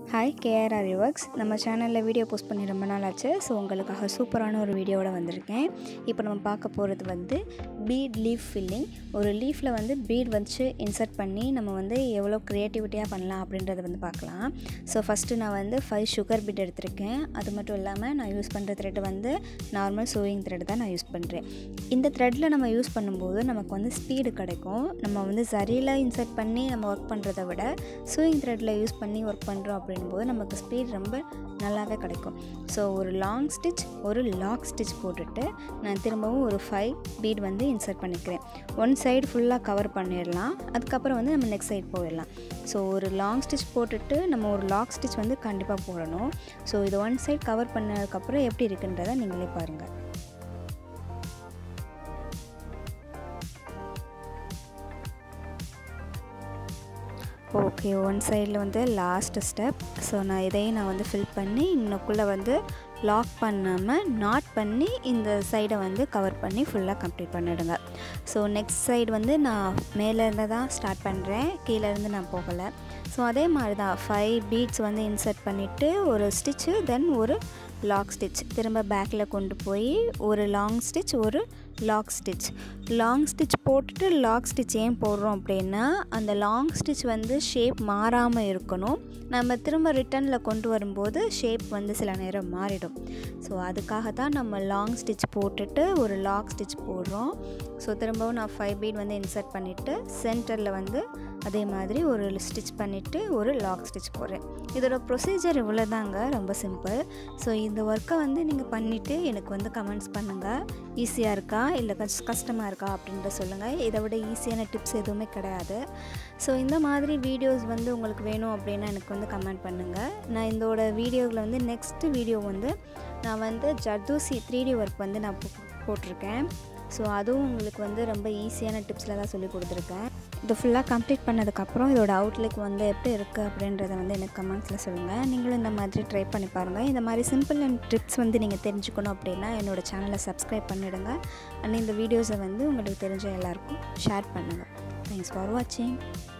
hi KRR ரிவர்க்ஸ் நம்ம சேனலில் video post பண்ணி ரொம்ப நாள் ஆச்சு ஸோ உங்களுக்காக சூப்பரான ஒரு வீடியோவோட வந்திருக்கேன் இப்போ நம்ம பார்க்க போகிறது வந்து பீட் லீஃப் ஃபில்லிங் ஒரு லீஃபில் வந்து பீட் வச்சு இன்சர்ட் பண்ணி நம்ம வந்து எவ்வளோ க்ரியேட்டிவிட்டியாக பண்ணலாம் அப்படின்றத வந்து பார்க்கலாம் ஸோ ஃபஸ்ட்டு நான் வந்து ஃபைவ் சுகர் பீட் எடுத்திருக்கேன் அது மட்டும் இல்லாமல் நான் யூஸ் பண்ணுற த்ரெட் வந்து நார்மல் சூயிங் த்ரெட் தான் நான் யூஸ் பண்ணுறேன் இந்த த்ரெட்டில் நம்ம யூஸ் பண்ணும்போது நமக்கு வந்து ஸ்பீடு கிடைக்கும் நம்ம வந்து சரியில் இன்சர்ட் பண்ணி நம்ம ஒர்க் பண்ணுறத விட சூயிங் த்ரெட்டில் யூஸ் பண்ணி ஒர்க் பண்ணுறோம் அப்படின்போது நமக்கு ஸ்பீட் ரொம்ப நல்லாவே கிடைக்கும் ஸோ ஒரு லாங் ஸ்டிச் ஒரு லாக் ஸ்டிச் போட்டுட்டு நான் திரும்பவும் ஒரு ஃபைவ் பீட் வந்து இன்சர்ட் பண்ணிக்கிறேன் ஒன் சைடு ஃபுல்லாக கவர் பண்ணிடலாம் அதுக்கப்புறம் வந்து நம்ம நெக்ஸ்ட் சைடு போயிடலாம் ஸோ ஒரு லாங் ஸ்டிச் போட்டுட்டு நம்ம ஒரு லாக் ஸ்டிச் வந்து கண்டிப்பாக போடணும் ஸோ இது ஒன் சைடு கவர் பண்ணதுக்கப்புறம் எப்படி இருக்குன்றதை நீங்களே பாருங்கள் ஓகே ஒன் சைடில் வந்து லாஸ்ட் ஸ்டெப் ஸோ நான் இதையும் நான் வந்து ஃபில் பண்ணி இன்னுக்குள்ளே வந்து லாக் பண்ணாமல் நாட் பண்ணி இந்த சைடை வந்து கவர் பண்ணி ஃபுல்லாக கம்ப்ளீட் பண்ணிவிடுங்க ஸோ நெக்ஸ்ட் சைடு வந்து நான் மேலேருந்து தான் ஸ்டார்ட் பண்ணுறேன் கீழேருந்து நான் போகலை ஸோ அதே மாதிரி தான் ஃபைவ் பீட்ஸ் வந்து இன்சர்ட் பண்ணிவிட்டு ஒரு ஸ்டிச்சு தென் ஒரு லாக் ஸ்டிச் திரும்ப பேக்கில் கொண்டு போய் ஒரு லாங் ஸ்டிச் ஒரு லாக் ஸ்டிச் லாங் ஸ்டிச் போட்டுட்டு லாக் ஸ்டிச் ஏன் போடுறோம் அப்படின்னா அந்த லாங் ஸ்டிச் வந்து ஷேப் மாறாமல் இருக்கணும் நம்ம திரும்ப ரிட்டனில் கொண்டு வரும்போது ஷேப் வந்து சில நேரம் மாறிடும் ஸோ அதுக்காக தான் நம்ம லாங் ஸ்டிச் போட்டுட்டு ஒரு லாக் ஸ்டிச் போடுறோம் ஸோ திரும்பவும் நான் ஃபைவ் பீட் வந்து இன்சர்ட் பண்ணிவிட்டு சென்டரில் வந்து அதே மாதிரி ஒரு ஸ்டிச் பண்ணிவிட்டு ஒரு லாக் ஸ்டிச் போடுறேன் இதோட ப்ரொசீஜர் இவ்வளோ தாங்க ரொம்ப சிம்பிள் ஸோ இந்த ஒர்க்கை வந்து நீங்கள் பண்ணிவிட்டு எனக்கு வந்து கமெண்ட்ஸ் பண்ணுங்கள் ஈஸியாக இருக்கா இல்லை கஷ் கஷ்டமாக இருக்கா அப்படின்ற சொல்லுங்கள் இதை விட ஈஸியான டிப்ஸ் எதுவுமே கிடையாது ஸோ இந்த மாதிரி வீடியோஸ் வந்து உங்களுக்கு வேணும் அப்படின்னா எனக்கு வந்து கமெண்ட் பண்ணுங்கள் நான் இதோட வீடியோவில் வந்து நெக்ஸ்ட்டு வீடியோ வந்து நான் வந்து ஜர்தூசி த்ரீ டி ஒர்க் வந்து நான் போட்டிருக்கேன் ஸோ அதுவும் உங்களுக்கு வந்து ரொம்ப ஈஸியான டிப்ஸில் தான் சொல்லி கொடுத்துருக்கேன் இது ஃபுல்லாக கம்ப்ளீட் பண்ணதுக்கப்புறம் இதோட அவுட்லுக் வந்து எப்படி இருக்குது அப்படின்றத வந்து எனக்கு கமெண்ட்ஸில் சொல்லுங்கள் நீங்களும் இந்த மாதிரி ட்ரை பண்ணி பாருங்கள் இந்த மாதிரி சிம்பிள் அண்ட் ட்ரிப்ஸ் வந்து நீங்கள் தெரிஞ்சுக்கணும் அப்படின்னா என்னோடய சேனலை சப்ஸ்கிரைப் பண்ணிவிடுங்க அண்ட் இந்த வீடியோஸை வந்து உங்களுக்கு தெரிஞ்ச எல்லாருக்கும் ஷேர் பண்ணுங்கள் தேங்க்ஸ் ஃபார் வாட்சிங்